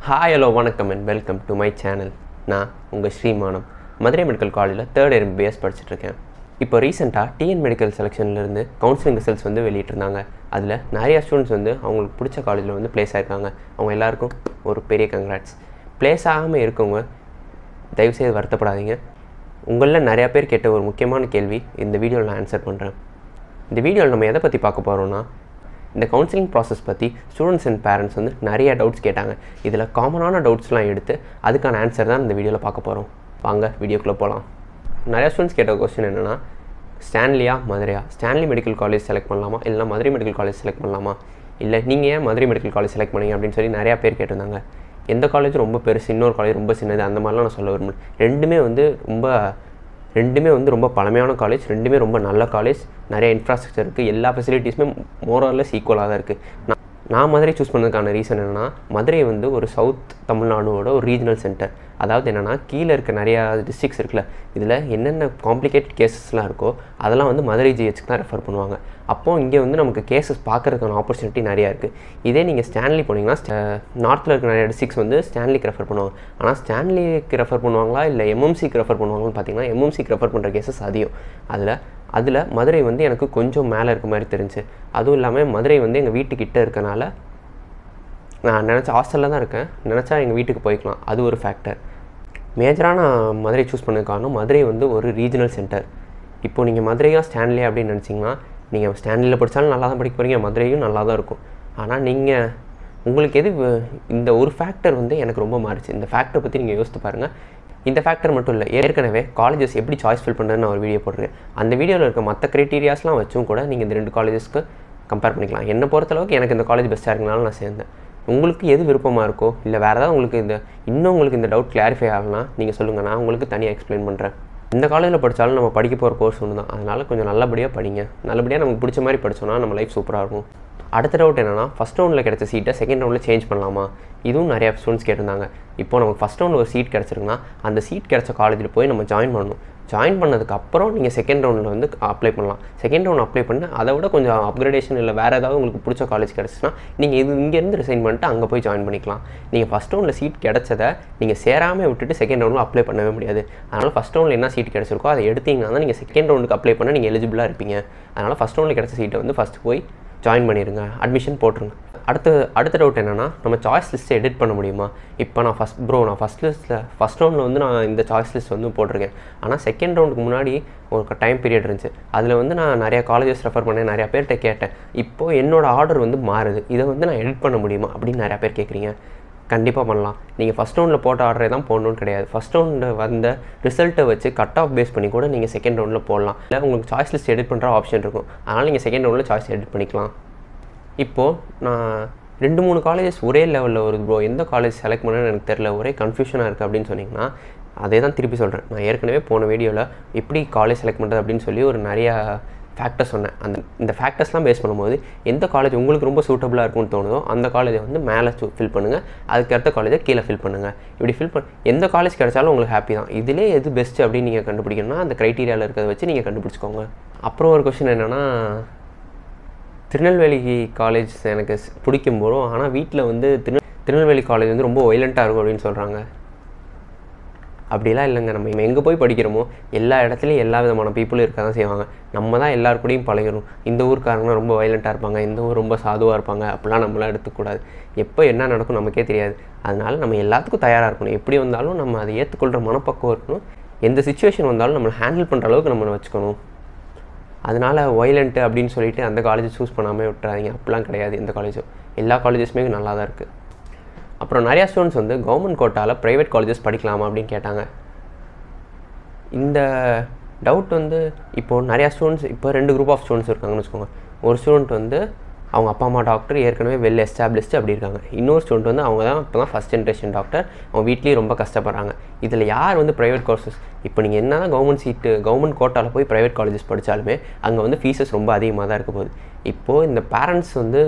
hi hello வணக்கம் and welcome to my channel நான் உங்கள் ஸ்ரீமானம் மதுரை மெடிக்கல் காலேஜில் தேர்ட் இயர் பிஎஸ் படிச்சுட்ருக்கேன் இப்போ ரீசெண்டாக டிஎன் மெடிக்கல் செலெக்ஷன்லேருந்து கவுன்சிலிங் ரிசல்ட்ஸ் வந்து வெளியிட்டிருந்தாங்க அதில் நிறையா ஸ்டூடெண்ட்ஸ் வந்து அவங்களுக்கு பிடிச்ச காலேஜில் வந்து ப்ளேஸ் ஆயிருக்காங்க அவங்க எல்லாருக்கும் ஒரு பெரிய கங்க்ராட்ஸ் ப்ளேஸ் ஆகாமல் இருக்கவங்க தயவுசெய்து வருத்தப்படாதீங்க உங்களில் நிறையா பேர் கேட்ட ஒரு முக்கியமான கேள்வி இந்த வீடியோவில் நான் ஆன்சர் பண்ணுறேன் இந்த வீடியோவில் நம்ம எதை பற்றி பார்க்க போகிறோம்னா இந்த கவுன்சிலிங் ப்ராசஸ் பற்றி ஸ்டூடெண்ட்ஸ் அண்ட் பேரண்ட்ஸ் வந்து நிறைய டவுட்ஸ் கேட்டாங்க இதில் காமனான டவுட்ஸ்லாம் எடுத்து அதுக்கான ஆன்சர் தான் இந்த வீடியோவில் பார்க்க போகிறோம் வாங்க வீடியோக்குள்ளே போகலாம் நிறையா ஸ்டூடெண்ட்ஸ் கேட்ட கொஸ்டின் என்னென்னா ஸ்டான்லியா மதுரையா ஸ்டான்லி மெடிக்கல் காலேஜ் செலக்ட் பண்ணலாமா இல்லை மதுரை மெடிக்கல் காலேஜ் செலக்ட் பண்ணலாமா இல்லை நீங்கள் ஏன் மதுரை மெடிக்கல் காலேஜ் செலக்ட் பண்ணீங்க அப்படின்னு சொல்லி நிறையா பேர் கேட்டிருந்தாங்க எந்த காலேஜ் ரொம்ப பெருசு இன்னொரு காலேஜ் ரொம்ப சின்னது அந்த மாதிரிலாம் நான் சொல்ல விரும்பல ரெண்டுமே வந்து ரொம்ப ரெண்டுமே வந்து ரொம்ப பழமையான காலேஜ் ரெண்டுமே ரொம்ப நல்ல காலேஜ் நிறைய இன்ஃப்ராஸ்ட்ரக்சர் இருக்குது எல்லா ஃபெசிலிட்டிஸுமே மோரல்லஸ் ஈக்குவலாக தான் இருக்குது நான் நான் மதுரை சூஸ் பண்ணதுக்கான ரீசன் என்னென்னா மதுரை வந்து ஒரு சவுத் தமிழ்நாடோட ஒரு ரீஜனல் சென்டர் அதாவது என்னென்னா கீழே இருக்க நிறையா டிஸ்ட்ரிக்ஸ் இருக்குல்ல இதில் என்னென்ன காம்ப்ளிகேட்டட் கேசஸ்லாம் இருக்கோ அதெல்லாம் வந்து மதுரை ஜிஹெச்க்கு தான் ரெஃபர் பண்ணுவாங்க அப்போது இங்கே வந்து நமக்கு கேசஸ் பார்க்குறதுக்கான ஆப்பர்ச்சுனிட்டி நிறையா இருக்குது இதே நீங்கள் ஸ்டான்லி போனீங்கன்னா நார்த்தில் இருக்க நிறைய டிஸ்ட்ரிக்ஸ் வந்து ஸ்டான்லிக்கு ரெஃபர் பண்ணுவாங்க ஆனால் ஸ்டான்லிக்கு ரெஃபர் பண்ணுவாங்களா இல்லை எம்எம்சிக்கு ரெஃபர் பண்ணுவாங்கன்னு பார்த்தீங்கன்னா எம்எம்சிக்கு ரெஃபர் பண்ணுற கேசஸ் அதிகம் அதில் அதில் மதுரை வந்து எனக்கு கொஞ்சம் மேலே இருக்க மாதிரி தெரிஞ்சு அதுவும் இல்லாமல் மதுரை வந்து எங்கள் வீட்டுக்கிட்ட இருக்கனால நான் நினச்ச ஹாஸ்டலில் தான் இருக்கேன் நினச்சா எங்கள் வீட்டுக்கு போய்க்கலாம் அது ஒரு ஃபேக்டர் மேஜராக நான் மதுரை சூஸ் பண்ணது காரணம் மதுரை வந்து ஒரு ரீஜனல் சென்டர் இப்போ நீங்கள் மதுரையாக ஸ்டான்லி அப்படின்னு நினச்சிங்கன்னா நீங்கள் ஸ்டான்லியில் படித்தாலும் நல்லா தான் படிக்க போகிறீங்க மதுரையும் நல்லா தான் இருக்கும் ஆனால் நீங்கள் உங்களுக்கு எது வ- இந்த ஒரு ஃபேக்டர் வந்து எனக்கு ரொம்ப மாறிச்சு இந்த ஃபேக்டர் பற்றி நீங்கள் யோசித்து பாருங்கள் இந்த ஃபேக்டர் மட்டும் இல்லை ஏற்கனவே காலேஜஸ் எப்படி சாய்ஸ் ஃபில் பண்ணுறதுன்னு நான் ஒரு வீடியோ போட்டிருக்கேன் அந்த வீடியோவில் இருக்க மற்ற க்ரைட்டீரியாஸ்லாம் வச்சும் கூட நீங்கள் இந்த ரெண்டு காலேஜஸ்க்கு கம்பேர் பண்ணிக்கலாம் என்னை பொறுத்தளவுக்கு எனக்கு இந்த காலேஜ் பெஸ்ட்டாக இருக்கனால நான் சேர்ந்தேன் உங்களுக்கு எது விருப்பமாக இருக்கோ இல்லை வேறு ஏதாவது உங்களுக்கு இந்த இன்னும் உங்களுக்கு இந்த டவுட் கிளாரிஃபை ஆகலனா நீங்கள் சொல்லுங்கள் நான் உங்களுக்கு தனியாக எக்ஸ்பிளைன் பண்ணுறேன் இந்த காலேஜில் படித்தாலும் நம்ம படிக்க போகிற கோர்ஸ் ஒன்று தான் அதனால் கொஞ்சம் நல்லபடியாக படிங்க நல்லபடியாக நமக்கு பிடிச்ச மாதிரி படிச்சோன்னா நம்ம லைஃப் சூப்பராக இருக்கும் அடுத்த டவுட் என்னன்னா ஃபஸ்ட் ரவுண்டில் கிடைச்ச சீட்டை செகண்ட் ரவுண்டில் சேஞ்ச் பண்ணலாமா இதுவும் நிறையா ஸ்டூடெண்ட்ஸ் கேட்டிருந்தாங்க இப்போ நமக்கு ஃபஸ்ட் ரவுண்டில் ஒரு சீட் கிடச்சிருக்குன்னா அந்த சீட் கிடைச்ச காலேஜில் போய் நம்ம ஜாயின் பண்ணணும் ஜாயின் பண்ணதுக்கு அப்புறம் நீங்கள் செகண்ட் ரவுண்டில் வந்து அப்ளை பண்ணலாம் செகண்ட் ரவுண்ட் அப்ளை பண்ணி அதை விட கொஞ்சம் அப்கிரேடேஷன் இல்லை வேறு ஏதாவது உங்களுக்கு பிடிச்ச காலேஜ் கிடச்சுன்னா நீங்கள் இது இங்கேருந்து ரிசைன் பண்ணிட்டு அங்கே போய் ஜாயின் பண்ணிக்கலாம் நீங்கள் ஃபஸ்ட் ரவுண்டில் சீட் கிடச்சதை நீங்கள் சேராமல் விட்டுட்டு செகண்ட் ரவுண்டில் அப்ளை பண்ணவே முடியாது அதனால் ஃபஸ்ட் ரவுண்டில் என்ன சீட் கிடச்சிருக்கோ அதை எடுத்தீங்கன்னா தான் நீங்கள் செகண்ட் ரவுண்டுக்கு அப்ளை பண்ண நீங்கள் எலிஜிபிளாக இருப்பீங்க அதனால் ஃபஸ்ட் ரவுண்டில் கிடச்ச சீட்டை வந்து ஃபஸ்ட்டு போய் ஜாயின் பண்ணிடுங்க அட்மிஷன் போட்டுருங்க அடுத்து அடுத்த டவுட் என்னென்னா நம்ம சாய்ஸ் லிஸ்ட்டை எடிட் பண்ண முடியுமா இப்போ நான் ஃபஸ்ட் ப்ரோ நான் ஃபஸ்ட் லிஸ்ட்டில் ஃபஸ்ட் ரவுண்டில் வந்து நான் இந்த சாய்ஸ் லிஸ்ட் வந்து போட்டிருக்கேன் ஆனால் செகண்ட் ரவுண்டுக்கு முன்னாடி ஒரு டைம் பீரியட் இருந்துச்சு அதில் வந்து நான் நிறையா காலேஜஸ் ரெஃபர் பண்ணேன் நிறையா பேர்கிட்ட கேட்டேன் இப்போது என்னோட ஆர்டர் வந்து மாறுது இதை வந்து நான் எடிட் பண்ண முடியுமா அப்படின்னு நிறையா பேர் கேட்குறீங்க கண்டிப்பாக பண்ணலாம் நீங்கள் ஃபஸ்ட் ரவுண்டில் போட்ட ஆர்டரே தான் போடணும்னு கிடையாது ஃபஸ்ட் ரவுண்டில் வந்த ரிசல்ட்டை வச்சு கட் ஆஃப் பேஸ் பண்ணி கூட நீங்கள் செகண்ட் ரவுண்டில் போடலாம் இல்லை உங்களுக்கு சாய்ஸ் லிஸ்ட் எடிட் பண்ணுற ஆப்ஷன் இருக்கும் அதனால் நீங்கள் செகண்ட் ரவுண்டில் சாய்ஸ் எடிட் பண்ணிக்கலாம் இப்போது நான் ரெண்டு மூணு காலேஜஸ் ஒரே லெவலில் வருது ப்ரோ எந்த காலேஜ் செலக்ட் பண்ணணும்னு எனக்கு தெரில ஒரே கன்ஃபியூஷனாக இருக்குது அப்படின்னு சொன்னீங்கன்னா அதே தான் திருப்பி சொல்கிறேன் நான் ஏற்கனவே போன வீடியோவில் எப்படி காலேஜ் செலக்ட் பண்ணுறது அப்படின்னு சொல்லி ஒரு நிறையா ஃபேக்டர்ஸ் சொன்னேன் அந்த இந்த ஃபேக்டர்ஸ்லாம் பேஸ் பண்ணும்போது எந்த காலேஜ் உங்களுக்கு ரொம்ப சூட்டபுளாக இருக்கும்னு தோணுதோ அந்த காலேஜை வந்து மேலே ஃபில் பண்ணுங்கள் அதுக்கு அடுத்த காலேஜை கீழே ஃபில் பண்ணுங்கள் இப்படி ஃபில் பண்ண எந்த காலேஜ் கிடைச்சாலும் உங்களுக்கு ஹாப்பி தான் இதிலே எது பெஸ்ட்டு அப்படின்னு நீங்கள் கண்டுபிடிக்கணும்னா அந்த க்ரைட்டீரியாவில் இருக்கிறத வச்சு நீங்கள் கண்டுபிடிச்சிக்கோங்க அப்புறம் ஒரு கொஷின் என்னென்னா திருநெல்வேலி காலேஜ் எனக்கு ஸ்- பிடிக்கும் போதும் ஆனால் வீட்டில் வந்து திரு திருநெல்வேலி காலேஜ் வந்து ரொம்ப ஒயலண்ட்டாக இருக்கும் அப்படின்னு சொல்கிறாங்க அப்படிலாம் இல்லைங்க நம்ம எங்கே போய் படிக்கிறோமோ எல்லா இடத்துலையும் எல்லா விதமான பீப்புளும் இருக்க தான் செய்வாங்க நம்ம தான் எல்லார் கூடயும் பழகணும் இந்த ஊர்க்காரங்க ரொம்ப வயலண்ட்டாக இருப்பாங்க இந்த ஊர் ரொம்ப சாதுவாக இருப்பாங்க அப்படிலாம் நம்மளாம் எடுத்துக்கூடாது எப்போ என்ன நடக்கும் நமக்கே தெரியாது அதனால நம்ம எல்லாத்துக்கும் தயாராக இருக்கணும் எப்படி வந்தாலும் நம்ம அதை ஏற்றுக்கொள்கிற மனப்பக்குவம் இருக்கணும் எந்த சுச்சுவேஷன் வந்தாலும் நம்மளை ஹேண்டில் பண்ணுற அளவுக்கு நம்ம வச்சுக்கணும் அதனால் வயலண்ட்டு அப்படின்னு சொல்லிட்டு அந்த காலேஜ் சூஸ் பண்ணாமல் விட்டுறாதீங்க அப்படிலாம் கிடையாது எந்த காலேஜும் எல்லா காலேஜஸுமே நல்லா தான் இருக்குது அப்புறம் நிறையா ஸ்டூடெண்ட்ஸ் வந்து கவர்மெண்ட் கோட்டாவில் ப்ரைவேட் காலேஜஸ் படிக்கலாமா அப்படின்னு கேட்டாங்க இந்த டவுட் வந்து இப்போது நிறையா ஸ்டூடெண்ட்ஸ் இப்போ ரெண்டு குரூப் ஆஃப் ஸ்டூடெண்ட்ஸ் இருக்காங்கன்னு வச்சுக்கோங்க ஒரு ஸ்டூடெண்ட் வந்து அவங்க அப்பா அம்மா டாக்டர் ஏற்கனவே வெல் எஸ்டாப்ளிஷ்டு அப்படி இருக்காங்க இன்னொரு ஸ்டூடெண்ட் வந்து அவங்க தான் இப்போ தான் ஃபஸ்ட் ஜென்ரேஷன் டாக்டர் அவங்க வீட்லேயும் ரொம்ப கஷ்டப்படுறாங்க இதில் யார் வந்து ப்ரைவேட் கோர்சஸ் இப்போ நீங்கள் என்ன தான் கவர்மெண்ட் சீட்டு கவர்மெண்ட் கோட்டாவில் போய் ப்ரைவேட் காலேஜஸ் படித்தாலுமே அங்கே வந்து ஃபீஸஸ் ரொம்ப அதிகமாக தான் இருக்க போகுது இப்போது இந்த பேரண்ட்ஸ் வந்து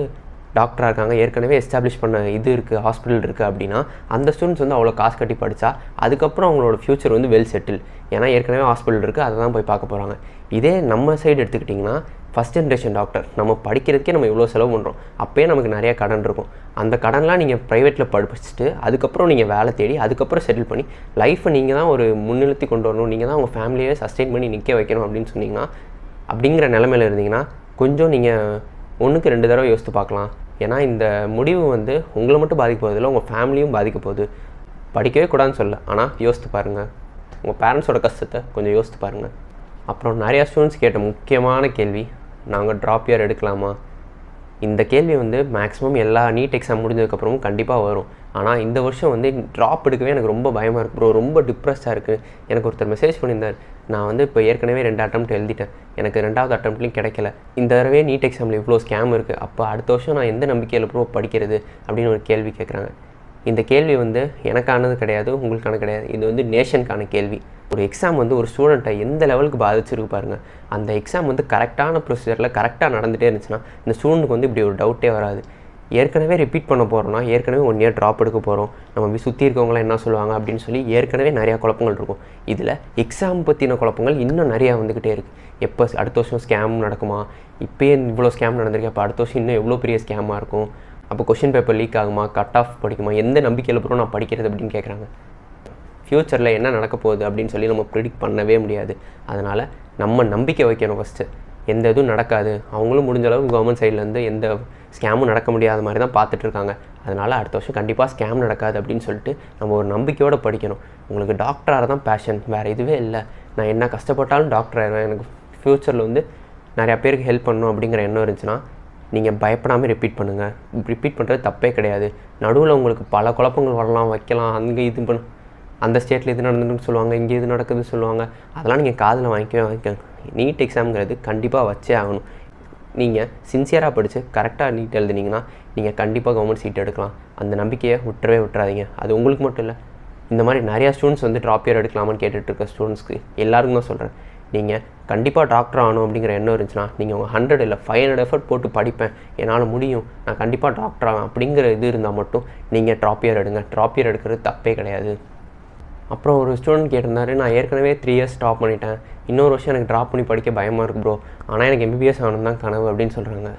டாக்டராக இருக்காங்க ஏற்கனவே எஸ்டாப்ளிஷ் பண்ண இது இருக்குது ஹாஸ்பிட்டல் இருக்குது அப்படின்னா அந்த ஸ்டூடெண்ட்ஸ் வந்து அவ்வளோ காசு கட்டி படித்தா அதுக்கப்புறம் அவங்களோட ஃப்யூச்சர் வந்து வெல் செட்டில் ஏன்னா ஏற்கனவே ஹாஸ்பிட்டல் இருக்குது அதை தான் போய் பார்க்க போகிறாங்க இதே நம்ம சைடு எடுத்துக்கிட்டிங்கன்னா ஃபஸ்ட் ஜென்ரேஷன் டாக்டர் நம்ம படிக்கிறதுக்கே நம்ம இவ்வளோ செலவு பண்ணுறோம் அப்போயே நமக்கு நிறைய கடன் இருக்கும் அந்த கடன்லாம் நீங்கள் ப்ரைவேட்டில் படிச்சுட்டு அதுக்கப்புறம் நீங்கள் வேலை தேடி அதுக்கப்புறம் செட்டில் பண்ணி லைஃப்பை நீங்கள் தான் ஒரு முன்னிறுத்தி கொண்டு வரணும் நீங்கள் தான் உங்கள் ஃபேமிலியே சஸ்டெயின் பண்ணி நிற்க வைக்கணும் அப்படின்னு சொன்னீங்கன்னா அப்படிங்கிற நிலமையில இருந்தீங்கன்னா கொஞ்சம் நீங்கள் ஒன்றுக்கு ரெண்டு தடவை யோசித்து பார்க்கலாம் ஏன்னா இந்த முடிவு வந்து உங்களை மட்டும் பாதிக்க போகிறதில்ல உங்கள் ஃபேமிலியும் பாதிக்க போகுது படிக்கவே கூடாதுன்னு சொல்ல ஆனால் யோசித்து பாருங்கள் உங்கள் பேரண்ட்ஸோட கஷ்டத்தை கொஞ்சம் யோசித்து பாருங்கள் அப்புறம் நிறையா ஸ்டூடெண்ட்ஸ் கேட்ட முக்கியமான கேள்வி நாங்கள் ட்ராப் இயர் எடுக்கலாமா இந்த கேள்வி வந்து மேக்ஸிமம் எல்லா நீட் எக்ஸாம் முடிஞ்சதுக்கப்புறமும் கண்டிப்பாக வரும் ஆனால் இந்த வருஷம் வந்து ட்ராப் எடுக்கவே எனக்கு ரொம்ப பயமாக இருக்குது ப்ரோ ரொம்ப டிப்ரெஸ்டாக இருக்குது எனக்கு ஒருத்தர் மெசேஜ் பண்ணியிருந்தார் நான் வந்து இப்போ ஏற்கனவே ரெண்டு அட்டம்ப்ட் எழுதிட்டேன் எனக்கு ரெண்டாவது அட்டம்ப்ட்லையும் கிடைக்கல இந்த தடவை நீட் எக்ஸாமில் இவ்வளோ ஸ்கேம் இருக்குது அப்போ அடுத்த வருஷம் நான் எந்த நம்பிக்கையில் ப்ரோ படிக்கிறது அப்படின்னு ஒரு கேள்வி கேட்குறாங்க இந்த கேள்வி வந்து எனக்கானது கிடையாது உங்களுக்கான கிடையாது இது வந்து நேஷனுக்கான கேள்வி ஒரு எக்ஸாம் வந்து ஒரு ஸ்டூடெண்ட்டை எந்த லெவலுக்கு பாதிச்சிருக்கு பாருங்கள் அந்த எக்ஸாம் வந்து கரெக்டான ப்ரொசீஜரில் கரெக்டாக நடந்துகிட்டே இருந்துச்சுன்னா இந்த ஸ்டூடெண்ட்டுக்கு வந்து இப்படி ஒரு டவுட்டே வராது ஏற்கனவே ரிப்பீட் பண்ண போகிறோம்னா ஏற்கனவே ஒன் இயர் ட்ராப் எடுக்க போகிறோம் நம்ம சுற்றி இருக்கவங்களாம் என்ன சொல்லுவாங்க அப்படின்னு சொல்லி ஏற்கனவே நிறையா குழப்பங்கள் இருக்கும் இதில் எக்ஸாம் பற்றின குழப்பங்கள் இன்னும் நிறையா வந்துக்கிட்டே இருக்குது எப்போ அடுத்த வருஷம் ஸ்கேம் நடக்குமா இப்போயே இவ்வளோ ஸ்கேம் நடந்திருக்கு அப்போ அடுத்த வருஷம் இன்னும் எவ்வளோ பெரிய ஸ்கேமாக இருக்கும் அப்போ கொஷின் பேப்பர் லீக் ஆகுமா கட் ஆஃப் படிக்குமா எந்த நம்பிக்கையில் ப்ரோ நான் படிக்கிறது அப்படின்னு கேட்குறாங்க ஃப்யூச்சரில் என்ன நடக்க போகுது அப்படின்னு சொல்லி நம்ம ப்ரிடிக்ட் பண்ணவே முடியாது அதனால் நம்ம நம்பிக்கை வைக்கணும் ஃபஸ்ட்டு எந்த இதுவும் நடக்காது அவங்களும் முடிஞ்ச அளவுக்கு கவர்மெண்ட் சைட்லேருந்து எந்த ஸ்கேமும் நடக்க முடியாத மாதிரி தான் பார்த்துட்ருக்காங்க அதனால் அடுத்த வருஷம் கண்டிப்பாக ஸ்கேம் நடக்காது அப்படின்னு சொல்லிட்டு நம்ம ஒரு நம்பிக்கையோடு படிக்கணும் உங்களுக்கு டாக்டராக தான் பேஷன் வேறு இதுவே இல்லை நான் என்ன கஷ்டப்பட்டாலும் டாக்டர் ஆயிடுவேன் எனக்கு ஃப்யூச்சரில் வந்து நிறையா பேருக்கு ஹெல்ப் பண்ணணும் அப்படிங்கிற எண்ணம் இருந்துச்சுன்னா நீங்கள் பயப்படாமல் ரிப்பீட் பண்ணுங்கள் ரிப்பீட் பண்ணுறது தப்பே கிடையாது நடுவில் உங்களுக்கு பல குழப்பங்கள் வரலாம் வைக்கலாம் அங்கே இது பண்ண அந்த ஸ்டேட்டில் இது நடந்துன்னு சொல்லுவாங்க இங்கே இது நடக்குதுன்னு சொல்லுவாங்க அதெல்லாம் நீங்கள் காதில் வாங்கிக்கவே வாங்கிக்கோங்க நீட் எக்ஸாம்ங்கிறது கண்டிப்பாக வச்சே ஆகணும் நீங்கள் சின்சியராக படித்து கரெக்டாக நீட் எழுதுனீங்கன்னா நீங்கள் கண்டிப்பாக கவர்மெண்ட் சீட் எடுக்கலாம் அந்த நம்பிக்கையை விட்டுறவே விட்டுறாதீங்க அது உங்களுக்கு மட்டும் இல்லை இந்த மாதிரி நிறையா ஸ்டூடெண்ட்ஸ் வந்து ட்ராப் இயர் எடுக்கலாமான்னு கேட்டுட்டு இருக்க ஸ்டூடெண்ட்ஸ்க்கு எல்லாருக்கும் தான் சொல்கிறேன் நீங்கள் கண்டிப்பாக டாக்டர் ஆகணும் அப்படிங்கிற எண்ணம் இருந்துச்சுன்னா நீங்கள் உங்கள் ஹண்ட்ரட் இல்லை ஃபைவ் ஹண்ட்ரட் எஃபர்ட் போட்டு படிப்பேன் என்னால் முடியும் நான் கண்டிப்பாக டாக்டர் ஆவேன் அப்படிங்கிற இது இருந்தால் மட்டும் நீங்கள் ட்ராப் இயர் எடுங்க ட்ராப் இயர் எடுக்கிறது தப்பே கிடையாது அப்புறம் ஒரு ஸ்டூடெண்ட் கேட்டிருந்தாரு நான் ஏற்கனவே த்ரீ இயர்ஸ் ஸ்டாப் பண்ணிட்டேன் இன்னொரு வருஷம் எனக்கு ட்ராப் பண்ணி படிக்க பயமாக இருக்குது ப்ரோ ஆனால் எனக்கு எம்பிபிஎஸ் ஆகணும் தான் கனவு அப்படின்னு சொல்கிறாங்க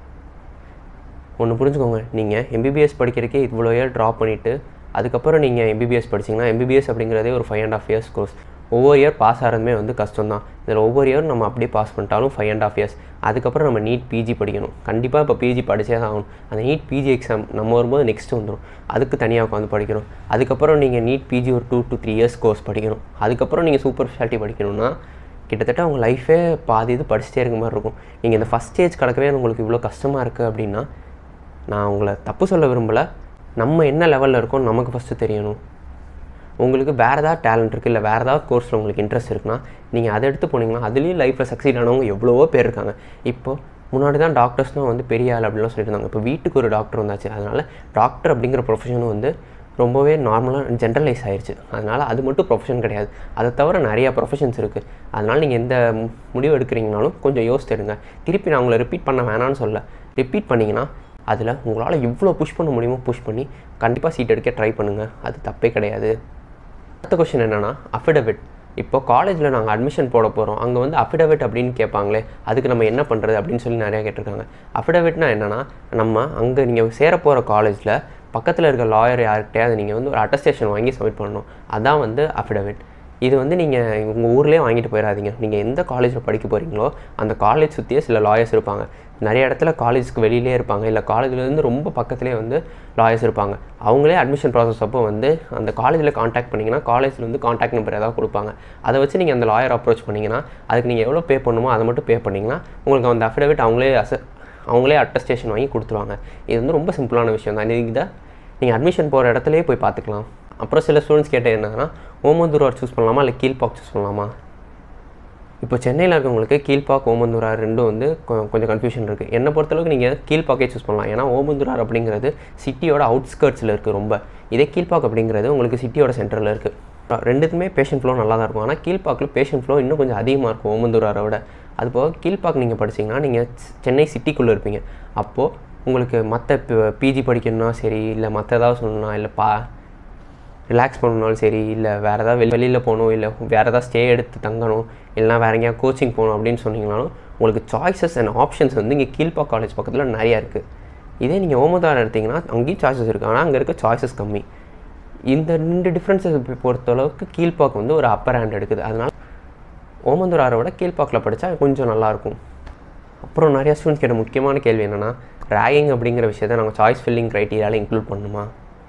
ஒன்று புரிஞ்சுக்கோங்க நீங்கள் எம்பிபிஎஸ் படிக்கிறதுக்கே இவ்வளோ இயர் ட்ராப் பண்ணிவிட்டு அதுக்கப்புறம் நீங்கள் எம்பிபிஎஸ் படிச்சிங்கன்னா எம்பிபிஎஸ் அப்படிங்கிறதே ஒரு five and half years course ஒவ்வொரு இயர் பாஸ் ஆகிறதுமே வந்து கஷ்டம் தான் இதில் ஒவ்வொரு இயர் நம்ம அப்படியே பாஸ் பண்ணிட்டாலும் ஃபைவ் அண்ட் ஆஃப் இயர்ஸ் அதுக்கப்புறம் நம்ம நீட் பிஜி படிக்கணும் கண்டிப்பாக இப்போ பிஜி படித்தே தான் ஆகணும் அந்த நீட் பிஜி எக்ஸாம் நம்ம வரும்போது நெக்ஸ்ட்டு வந்துடும் அதுக்கு தனியாக உட்காந்து படிக்கணும் அதுக்கப்புறம் நீங்கள் நீட் பிஜி ஒரு two to three years course படிக்கணும் அதுக்கப்புறம் நீங்கள் சூப்பர் ஸ்பெஷாலிட்டி படிக்கணும்னா கிட்டத்தட்ட உங்கள் லைஃபே பாதி இது படிச்சுட்டே இருக்க மாதிரி இருக்கும் நீங்கள் இந்த ஃபஸ்ட் ஸ்டேஜ் கடக்கவே உங்களுக்கு இவ்வளோ கஷ்டமாக இருக்குது அப்படின்னா நான் உங்களை தப்பு சொல்ல விரும்பலை நம்ம என்ன லெவலில் இருக்கோம் நமக்கு ஃபஸ்ட்டு தெரியணும் உங்களுக்கு வேறு ஏதாவது டேலண்ட் இருக்குது இல்லை வேறு ஏதாவது கோர்ஸில் உங்களுக்கு இன்ட்ரெஸ்ட் இருக்குன்னா நீங்கள் அதை எடுத்து போனீங்கன்னா அதுலேயும் லைஃப்பில் சக்சீட் ஆனவங்க எவ்வளவோ பேர் இருக்காங்க இப்போ முன்னாடி தான் டாக்டர்ஸ்னால் வந்து பெரிய ஆள் அப்படிலாம் சொல்லிட்டு இருந்தாங்க இப்போ வீட்டுக்கு ஒரு டாக்டர் வந்தாச்சு அதனால் டாக்டர் அப்படிங்கிற ப்ரொஃபஷனும் வந்து ரொம்பவே நார்மலாக ஜென்ரலைஸ் ஆயிடுச்சு அதனால் அது மட்டும் ப்ரொஃபஷன் கிடையாது அதை தவிர நிறையா ப்ரொஃபஷன்ஸ் இருக்குது அதனால் நீங்கள் எந்த முடிவு எடுக்கிறீங்கனாலும் கொஞ்சம் யோசித்து எடுங்க திருப்பி நான் உங்களை ரிப்பீட் பண்ண வேணாம்னு சொல்ல ரிப்பீட் பண்ணிங்கன்னா அதில் உங்களால் எவ்வளோ புஷ் பண்ண முடியுமோ புஷ் பண்ணி கண்டிப்பாக சீட் எடுக்க ட்ரை பண்ணுங்கள் அது தப்பே கிடையாது அடுத்த கொஷின் என்னென்னா அஃபிடவிட் இப்போ காலேஜில் நாங்கள் அட்மிஷன் போட போகிறோம் அங்கே வந்து அஃபிடவிட் அப்படின்னு கேட்பாங்களே அதுக்கு நம்ம என்ன பண்ணுறது அப்படின்னு சொல்லி நிறையா கேட்டிருக்காங்க அஃபிடவிட்னா என்னென்னா நம்ம அங்கே நீங்கள் சேர போகிற காலேஜில் பக்கத்தில் இருக்க லாயர் யார்கிட்டயாவது நீங்கள் வந்து ஒரு அட்டஸ்டேஷன் வாங்கி சப்மிட் பண்ணணும் அதான் வந்து அஃபிடவிட் இது வந்து நீங்கள் உங்கள் ஊர்லேயே வாங்கிட்டு போயிடாதீங்க நீங்கள் எந்த காலேஜில் படிக்க போகிறீங்களோ அந்த காலேஜ் சுற்றியே சில லாயர்ஸ் இருப்பாங்க நிறைய இடத்துல காலேஜுக்கு வெளியிலே இருப்பாங்க இல்லை காலேஜ்லேருந்து ரொம்ப பக்கத்துலேயே வந்து லாயர்ஸ் இருப்பாங்க அவங்களே அட்மிஷன் ப்ராசஸ் அப்போ வந்து அந்த காலேஜில் காண்டாக்ட் பண்ணிங்கன்னா காலேஜில் வந்து காண்டாக்ட் நம்பர் ஏதாவது கொடுப்பாங்க அதை வச்சு நீங்கள் அந்த லாயர் அப்ரோச் பண்ணிங்கன்னா அதுக்கு நீங்கள் எவ்வளோ பே பண்ணுமோ அதை மட்டும் பே பண்ணிங்கன்னா உங்களுக்கு அந்த அஃபிடவிட் அவங்களே அச அவங்களே அட்டஸ்டேஷன் வாங்கி கொடுத்துருவாங்க இது வந்து ரொம்ப சிம்பிளான விஷயம் தான் இதை நீங்கள் அட்மிஷன் போகிற இடத்துலையே போய் பார்த்துக்கலாம் அப்புறம் சில ஸ்டூடெண்ட்ஸ் கேட்ட என்னன்னா ஓமந்தூரார் சூஸ் பண்ணலாமா இல்லை கீழ்பாக் சூஸ் பண்ணலாமா இப்போ சென்னையில் இருக்கவங்களுக்கு கீழ்பாக் ஓமந்தூரார் ரெண்டும் வந்து கொ- கொஞ்சம் கன்ஃபியூஷன் இருக்குது என்னை பொறுத்தளவுக்கு நீங்கள் கீழ்பாக்கே சூஸ் பண்ணலாம் ஏன்னா ஓமந்தூரார் அப்படிங்கிறது சிட்டியோட அவுட்ஸ்கர்ட்ஸில் இருக்குது ரொம்ப இதே கீழ்பாக் அப்படிங்கிறது உங்களுக்கு சிட்டியோட சென்டரில் இருக்குது ரெண்டுத்துமே பேஷண்ட் ஃப்ளோ நல்லா தான் இருக்கும் ஆனால் கீழ்பாக்கில் பேஷண்ட் ஃப்ளோ இன்னும் கொஞ்சம் அதிகமாக இருக்கும் ஓமந்தூராரை விட அது போக கீழ்பாக் நீங்கள் படிச்சீங்கன்னா நீங்கள் சென்னை சிட்டிக்குள்ளே இருப்பீங்க அப்போது உங்களுக்கு மற்ற பிஜி படிக்கணும்னா சரி இல்லை மற்ற ஏதாவது சொல்லணும்னா இல்லை பா ரிலாக்ஸ் பண்ணணும்னாலும் சரி இல்லை வேறு ஏதாவது வெளி வெளியில் போகணும் இல்லை வேறு ஏதாவது ஸ்டே எடுத்து தங்கணும் இல்லைனா வேறு எங்கேயா கோச்சிங் போகணும் அப்படின்னு சொன்னீங்கனாலும் உங்களுக்கு சாய்ஸஸ் அண்ட் ஆப்ஷன்ஸ் வந்து இங்கே கீழ்ப்பா காலேஜ் பக்கத்தில் நிறையா இருக்குது இதே நீங்கள் ஓமதார் எடுத்திங்கன்னா அங்கேயும் சாய்ஸஸ் இருக்குது ஆனால் அங்கே இருக்க சாய்ஸஸ் கம்மி இந்த ரெண்டு டிஃப்ரென்ஸஸ் பொறுத்தளவுக்கு கீழ்ப்பாக்கு வந்து ஒரு அப்பர் ஹேண்ட் எடுக்குது அதனால் ஓமந்தூராரை விட கீழ்ப்பாக்கில் படித்தா கொஞ்சம் நல்லாயிருக்கும் அப்புறம் நிறையா ஸ்டூடெண்ட்ஸ் கேட்ட முக்கியமான கேள்வி என்னென்னா ரேகிங் அப்படிங்கிற விஷயத்தை நாங்கள் சாய்ஸ் ஃபில்லிங் க்ரைட்டீரியாவில் இன்க்ளூட் பண்ணணுமா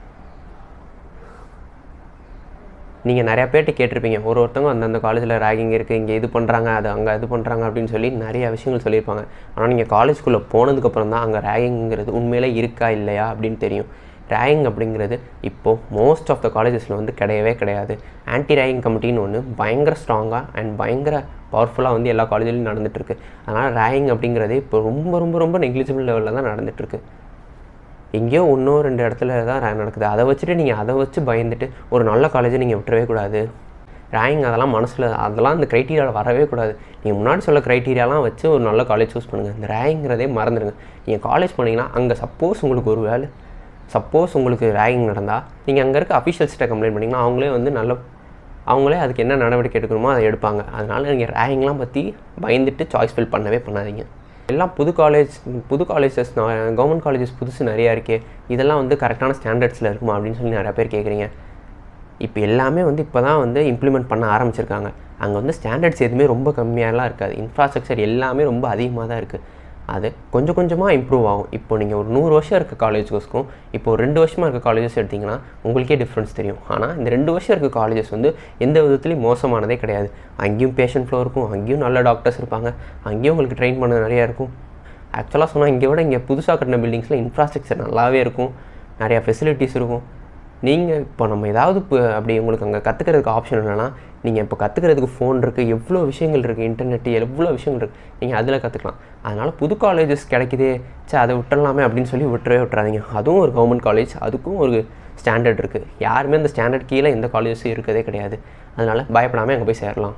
நீங்கள் நிறையா பேர்ட்டு கேட்டிருப்பீங்க ஒரு ஒருத்தவங்க அந்தந்த காலேஜில் ரேகிங் இருக்குது இங்கே இது பண்ணுறாங்க அது அங்கே இது பண்ணுறாங்க அப்படின்னு சொல்லி நிறைய விஷயங்கள் சொல்லியிருப்பாங்க ஆனால் நீங்கள் காலேஜ்குள்ளே போனதுக்கப்புறம் தான் அங்கே ரேகிங்கிறது உண்மையிலே இருக்கா இல்லையா அப்படின்னு தெரியும் ரேகிங் அப்படிங்கிறது இப்போது மோஸ்ட் ஆஃப் த காலேஜஸில் வந்து கிடையவே கிடையாது ஆன்டி ரேகிங் கமிட்டின்னு ஒன்று பயங்கர ஸ்ட்ராங்காக அண்ட் பயங்கர பவர்ஃபுல்லாக வந்து எல்லா காலேஜ்லையும் நடந்துகிட்ருக்கு அதனால் ரேகிங் அப்படிங்கிறது இப்போ ரொம்ப ரொம்ப ரொம்ப நெக்லிஜிபிள் லெவலில் தான் நடந்துகிட்ருக்கு எங்கேயோ ஒன்றோ ரெண்டு இடத்துல தான் ரே நடக்குது அதை வச்சுட்டு நீங்கள் அதை வச்சு பயந்துட்டு ஒரு நல்ல காலேஜை நீங்கள் விட்டுறவே கூடாது ரேங்க் அதெல்லாம் மனசில் அதெல்லாம் இந்த க்ரைட்டீரியாவில் வரவே கூடாது நீங்கள் முன்னாடி சொல்ல க்ரைட்டீரியாலாம் வச்சு ஒரு நல்ல காலேஜ் சூஸ் பண்ணுங்கள் இந்த ரேங்கிறதே மறந்துடுங்க நீங்கள் காலேஜ் போனீங்கன்னா அங்கே சப்போஸ் உங்களுக்கு ஒரு வேலை சப்போஸ் உங்களுக்கு ரேகிங் நடந்தால் நீங்கள் அங்கே இருக்க அஃபிஷியல்ஸ்கிட்ட கம்ப்ளைண்ட் பண்ணிங்கன்னா அவங்களே வந்து நல்ல அவங்களே அதுக்கு என்ன நடவடிக்கை எடுக்கணுமோ அதை எடுப்பாங்க அதனால் நீங்கள் ரேகிங்லாம் பற்றி பயந்துட்டு சாய்ஸ் ஃபில் பண்ணவே பண்ணாதீங்க எல்லாம் புது காலேஜ் புது காலேஜஸ் கவர்மெண்ட் காலேஜஸ் புதுசு நிறையா இருக்கே இதெல்லாம் வந்து கரெக்டான ஸ்டாண்டர்ட்ஸில் இருக்குமா அப்படின்னு சொல்லி நிறையா பேர் கேட்குறீங்க இப்போ எல்லாமே வந்து இப்போ தான் வந்து இம்ப்ளிமெண்ட் பண்ண ஆரம்பிச்சிருக்காங்க அங்கே வந்து ஸ்டாண்டர்ட்ஸ் எதுவுமே ரொம்ப கம்மியாலாம் இருக்காது இன்ஃப்ராஸ்ட்ரக்சர் எல்லாமே ரொம்ப அதிகமாக தான் இருக்குது அது கொஞ்சம் கொஞ்சமாக இம்ப்ரூவ் ஆகும் இப்போ நீங்கள் ஒரு நூறு வருஷம் இருக்க காலேஜஸ்க்கும் இப்போ ஒரு ரெண்டு வருஷமாக இருக்க காலேஜஸ் எடுத்திங்கன்னா உங்களுக்கே டிஃப்ரென்ஸ் தெரியும் ஆனால் இந்த ரெண்டு வருஷம் இருக்க காலேஜஸ் வந்து எந்த விதத்துலையும் மோசமானதே கிடையாது அங்கேயும் பேஷண்ட் ஃப்ளோ இருக்கும் அங்கேயும் நல்ல டாக்டர்ஸ் இருப்பாங்க அங்கேயும் உங்களுக்கு ட்ரெயின் பண்ண நிறையா இருக்கும் ஆக்சுவலாக சொன்னால் இங்கே விட இங்கே புதுசாக கட்டின பில்டிங்ஸில் இன்ஃப்ராஸ்ட்ரக்சர் நல்லாவே இருக்கும் நிறையா ஃபெசிலிட்டிஸ் இருக்கும் நீங்கள் இப்போ நம்ம ஏதாவது இப்போ அப்படி உங்களுக்கு அங்கே கற்றுக்கிறதுக்கு ஆப்ஷன் இல்லைன்னா நீங்கள் இப்போ கற்றுக்கிறதுக்கு ஃபோன் இருக்குது எவ்வளோ விஷயங்கள் இருக்குது இன்டர்நெட்டு எவ்வளோ விஷயங்கள் இருக்குது நீங்கள் அதில் கற்றுக்கலாம் அதனால் புது காலேஜஸ் கிடைக்குதே சே அதை விட்டுடலாமே அப்படின்னு சொல்லி விட்டுறவே விட்டுறாதீங்க அதுவும் ஒரு கவர்மெண்ட் காலேஜ் அதுக்கும் ஒரு ஸ்டாண்டர்ட் இருக்குது யாருமே அந்த ஸ்டாண்டர்ட் கீழே எந்த காலேஜஸும் இருக்கதே கிடையாது அதனால் பயப்படாமல் அங்கே போய் சேரலாம்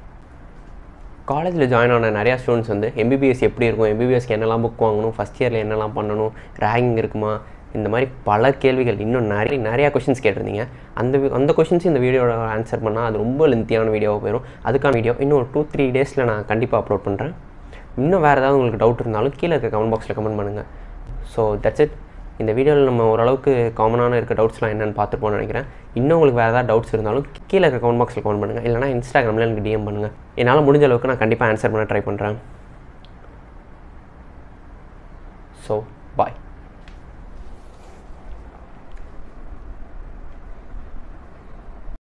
காலேஜில் ஜாயின் ஆன நிறையா ஸ்டூடெண்ட்ஸ் வந்து எம்பிபிஎஸ் எப்படி இருக்கும் எம்பிபிஎஸ்க்கு என்னெல்லாம் புக் வாங்கணும் ஃபஸ்ட் இயரில் என்னெல்லாம் பண்ணணும் ரேங்கிங் இருக்குமா இந்த மாதிரி பல கேள்விகள் இன்னும் நிறைய நிறையா கொஷின்ஸ் கேட்டிருந்தீங்க அந்த அந்த கொஷின்ஸ் இந்த வீடியோட ஆன்சர் பண்ணால் அது ரொம்ப லென்த்தியான வீடியோவாக போயிடும் அதுக்கான வீடியோ இன்னும் ஒரு டூ த்ரீ டேஸில் நான் கண்டிப்பாக அப்லோட் பண்ணுறேன் இன்னும் வேறு ஏதாவது உங்களுக்கு டவுட் இருந்தாலும் கீழே இருக்க கமெண்ட் பாக்ஸில் கமெண்ட் பண்ணுங்கள் ஸோ தட்ஸ் இட் இந்த வீடியோவில் நம்ம ஓரளவுக்கு காமனான இருக்க டவுட்ஸ்லாம் என்னென்னு பார்த்துருப்போம்னு நினைக்கிறேன் இன்னும் உங்களுக்கு வேறு ஏதாவது டவுட்ஸ் இருந்தாலும் கீழே இருக்க கமெண்ட் பாக்ஸில் கமெண்ட் பண்ணுங்கள் இல்லைனா இன்ஸ்டாகிராமில் எனக்கு டிஎம் பண்ணுங்கள் என்னால் முடிஞ்ச அளவுக்கு நான் கண்டிப்பாக ஆன்சர் பண்ண ட்ரை பண்ணுறேன் ஸோ பாய்